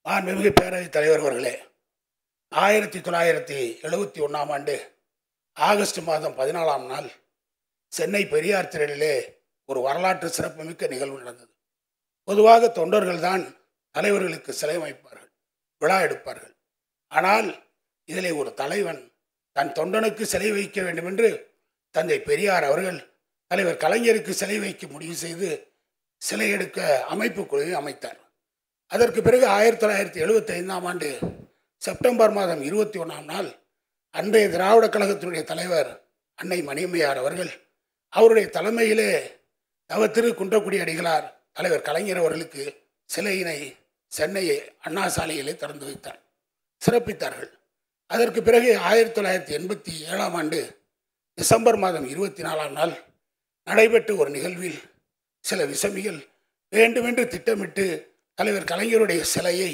மாண்புமிகு பேரவைத் தலைவர் அவர்களே ஆயிரத்தி தொள்ளாயிரத்தி எழுபத்தி ஒன்றாம் ஆண்டு ஆகஸ்ட் மாதம் பதினாலாம் நாள் சென்னை பெரியார் திரளிலே ஒரு வரலாற்று சிறப்புமிக்க நிகழ்வு நடந்தது பொதுவாக தொண்டர்கள் தான் தலைவர்களுக்கு சிலை வைப்பார்கள் விழா எடுப்பார்கள் ஆனால் இதிலே ஒரு தலைவன் தன் தொண்டனுக்கு சிலை வைக்க வேண்டும் என்று தந்தை பெரியார் அவர்கள் தலைவர் கலைஞருக்கு சிலை வைக்க முடிவு செய்து சிலை எடுக்க அமைப்பு குழுவை அமைத்தார் அதற்கு பிறகு ஆயிரத்தி தொள்ளாயிரத்தி எழுபத்தி ஐந்தாம் ஆண்டு செப்டம்பர் மாதம் இருபத்தி ஒன்றாம் நாள் அன்றைய திராவிட கழகத்தினுடைய தலைவர் அன்னை மணியம்மையார் அவர்கள் அவருடைய தலைமையிலே நவ திரு குன்றக்குடி அடிகளார் தலைவர் கலைஞர் அவர்களுக்கு சிலையினை சென்னை அண்ணா சாலையிலே திறந்து வைத்தார் சிறப்பித்தார்கள் அதற்கு பிறகு ஆயிரத்தி தொள்ளாயிரத்தி எண்பத்தி ஏழாம் ஆண்டு டிசம்பர் மாதம் இருபத்தி நாலாம் நாள் நடைபெற்ற ஒரு நிகழ்வில் சில விசமிகள் வேண்டுமென்று திட்டமிட்டு தலைவர் கலைஞருடைய சிலையை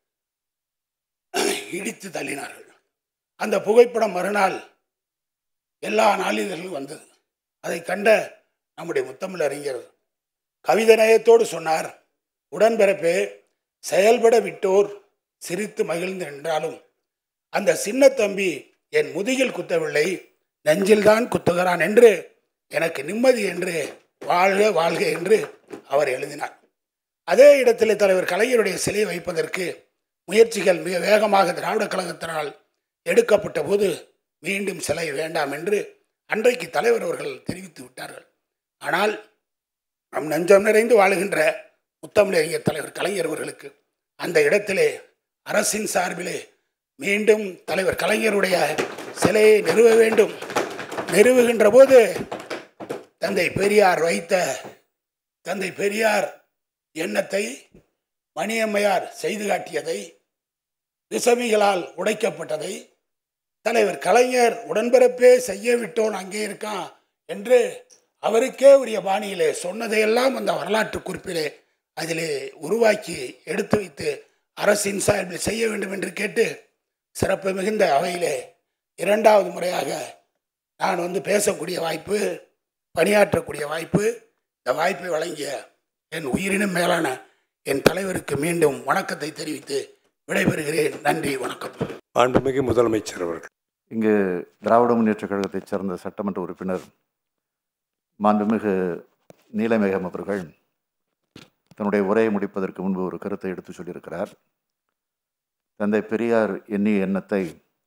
இடித்து தள்ளினார்கள் அந்த புகைப்படம் மறுநாள் எல்லா நாளிதழ்களும் வந்தது அதை கண்ட நம்முடைய முத்தமிழ் அறிஞர் கவிதை நயத்தோடு சொன்னார் உடன்பிறப்பே செயல்பட விட்டோர் சிரித்து மகிழ்ந்து நின்றாலும் அந்த சின்ன தம்பி என் முதுகில் குத்தவில்லை நெஞ்சில்தான் குத்துகிறான் என்று எனக்கு நிம்மதி என்று வாழ்க வாழ்க என்று அவர் எழுதினார் அதே இடத்திலே தலைவர் கலைஞருடைய சிலை வைப்பதற்கு முயற்சிகள் மிக வேகமாக திராவிட கழகத்தினால் எடுக்கப்பட்ட போது மீண்டும் சிலை வேண்டாம் என்று அன்றைக்கு தலைவர் அவர்கள் தெரிவித்து விட்டார்கள் ஆனால் நம் நெஞ்சம் நிறைந்து வாழுகின்ற முத்தமிழறிஞர் தலைவர் கலைஞர் அவர்களுக்கு அந்த இடத்திலே அரசின் சார்பிலே மீண்டும் தலைவர் கலைஞருடைய சிலையை நிறுவ வேண்டும் நிறுவுகின்ற போது தந்தை பெரியார் வைத்த தந்தை பெரியார் எண்ணத்தை மணியம்மையார் செய்து காட்டியதை விசமிகளால் உடைக்கப்பட்டதை தலைவர் கலைஞர் உடன்பிறப்பே செய்ய விட்டோன் அங்கே இருக்கான் என்று அவருக்கே உரிய பாணியிலே சொன்னதையெல்லாம் அந்த வரலாற்று குறிப்பிலே அதிலே உருவாக்கி எடுத்து வைத்து அரசின் சார்பில் செய்ய வேண்டும் என்று கேட்டு சிறப்பு மிகுந்த அவையிலே இரண்டாவது முறையாக நான் வந்து பேசக்கூடிய வாய்ப்பு பணியாற்றக்கூடிய வாய்ப்பு இந்த வாய்ப்பை வழங்கிய என் உயிரினும் மேலான என் தலைவருக்கு மீண்டும் வணக்கத்தை தெரிவித்து விடைபெறுகிறேன் நன்றி வணக்கம் மாண்புமிகு முதலமைச்சர் அவர்கள் இங்கு திராவிட முன்னேற்றக் கழகத்தைச் சேர்ந்த சட்டமன்ற உறுப்பினர் மாண்புமிகு நீலமேகம் அவர்கள் தன்னுடைய உரையை முடிப்பதற்கு முன்பு ஒரு கருத்தை எடுத்து சொல்லியிருக்கிறார் தந்தை பெரியார் எண்ணிய எண்ணத்தை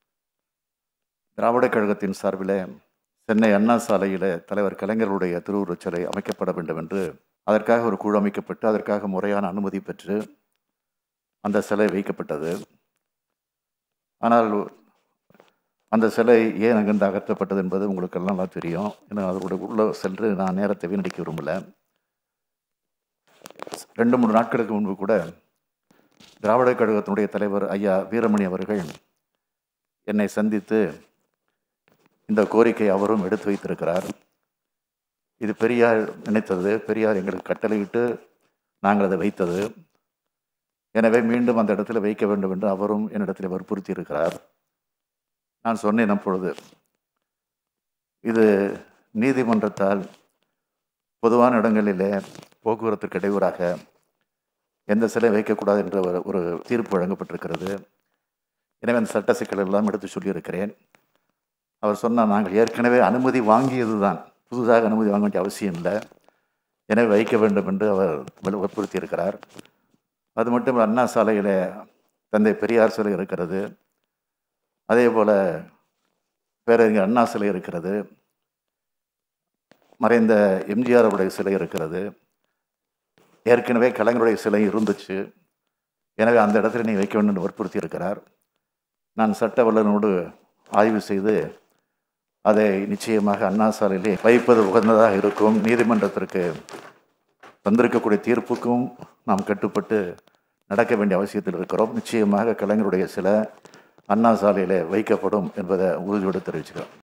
திராவிட கழகத்தின் சார்பில் சென்னை அண்ணா சாலையில் தலைவர் கலைஞருடைய திருவுருவச் சிலை அமைக்கப்பட வேண்டும் என்று அதற்காக ஒரு குழு அமைக்கப்பட்டு அதற்காக முறையான அனுமதி பெற்று அந்த சிலை வைக்கப்பட்டது ஆனால் அந்த சிலை ஏன் அங்கிருந்து அகற்றப்பட்டது என்பது உங்களுக்கு எல்லாம் நல்லா தெரியும் ஏன்னா அதோட உள்ள சென்று நான் நேரத்தை வீணடிக்க விரும்பல ரெண்டு மூணு நாட்களுக்கு முன்பு கூட திராவிட கழகத்தினுடைய தலைவர் ஐயா வீரமணி அவர்கள் என்னை சந்தித்து இந்த கோரிக்கை அவரும் எடுத்து வைத்திருக்கிறார் இது பெரியார் நினைத்தது பெரியார் எங்களுக்கு கட்டளையிட்டு நாங்கள் அதை வைத்தது எனவே மீண்டும் அந்த இடத்துல வைக்க வேண்டும் என்று அவரும் என்னிடத்தில் வற்புறுத்தி இருக்கிறார் நான் சொன்னேன் அப்பொழுது இது நீதிமன்றத்தால் பொதுவான இடங்களிலே போக்குவரத்துக்கு இடையூறாக எந்த சிலை வைக்கக்கூடாது என்ற ஒரு ஒரு தீர்ப்பு வழங்கப்பட்டிருக்கிறது எனவே அந்த சட்ட சிக்கல் எல்லாம் எடுத்து சொல்லியிருக்கிறேன் அவர் சொன்னார் நாங்கள் ஏற்கனவே அனுமதி வாங்கியது தான் புதுதாக அனுமதி வாங்க வேண்டிய அவசியம் இல்லை எனவே வைக்க வேண்டும் என்று அவர் வலு- வற்புறுத்தி இருக்கிறார் அது மட்டும் இல்ல, அண்ணா சாலையில் தந்தை பெரியார் சிலை இருக்கிறது அதே போல் பேரறிஞர் அண்ணா சிலை இருக்கிறது மறைந்த எம்ஜிஆர் உடைய சிலை இருக்கிறது ஏற்கனவே கலைஞருடைய சிலை இருந்துச்சு எனவே அந்த இடத்துல நீ வைக்க வேண்டும் என்று வற்புறுத்தி இருக்கிறார் நான் சட்ட வல்லுநரோடு ஆய்வு செய்து அதை நிச்சயமாக அண்ணா சாலையிலே வைப்பது உகந்ததாக இருக்கும் நீதிமன்றத்திற்கு வந்திருக்கக்கூடிய தீர்ப்புக்கும் நாம் கட்டுப்பட்டு நடக்க வேண்டிய அவசியத்தில் இருக்கிறோம் நிச்சயமாக கலைஞருடைய சில அண்ணா சாலையில் வைக்கப்படும் என்பதை உறுதியோடு தெரிவிச்சுக்கிறோம்